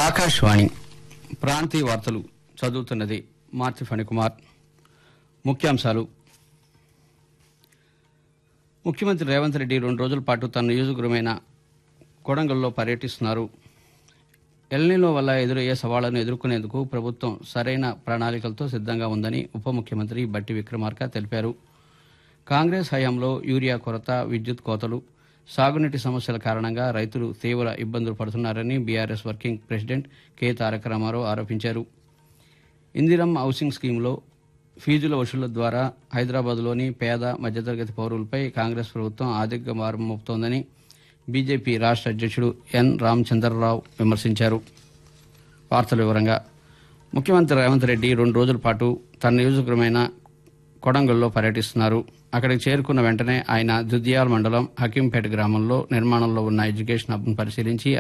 ఆకాశవాణి ప్రాంతీయ వార్తలు చదువుతున్నది మార్తి ఫణికుమార్ ముఖ్యాంశాలు ముఖ్యమంత్రి రేవంత్ రెడ్డి రెండు రోజుల పాటు తన నియోజకవర్గమైన కొడంగల్లో పర్యటిస్తున్నారు ఎల్నిలో వల్ల ఎదురయ్యే సవాళ్లను ఎదుర్కొనేందుకు ప్రభుత్వం సరైన ప్రణాళికలతో సిద్ధంగా ఉందని ఉప ముఖ్యమంత్రి బట్టి విక్రమార్క తెలిపారు కాంగ్రెస్ హయాంలో యూరియా కొరత విద్యుత్ కోతలు సాగునీటి సమస్యల కారణంగా రైతులు తీవ్ర ఇబ్బందులు పడుతున్నారని BRS working president K Taraka Rama Rao ఆరోపించారు ఇందిరమ్ హౌసింగ్ స్కీమ్లో ఫీజుల వసూళ్ల ద్వారా హైదరాబాద్లోని పేద మధ్యతరగతి పౌరులపై కాంగ్రెస్ ప్రభుత్వం ఆర్థిక భారం మోపుతోందని బీజేపీ రాష్ట్ర అధ్యక్షుడు ఎన్ రామచంద్రరావు విమర్శించారు వార్తల వివరంగా ముఖ్యమంత్రి రేవంత్ రెడ్డి రెండు రోజుల పాటు తన నియోజకవర్గమైన కొడంగల్లో పర్యటిస్తున్నారు అక్కడికి చేరుకున్న వెంటనే ఆయన దుద్యాల్ మండలం హకీంపేట గ్రామంలో నిర్మాణంలో ఉన్న ఎడ్యుకేషన్ హబ్ను పరిశీలించి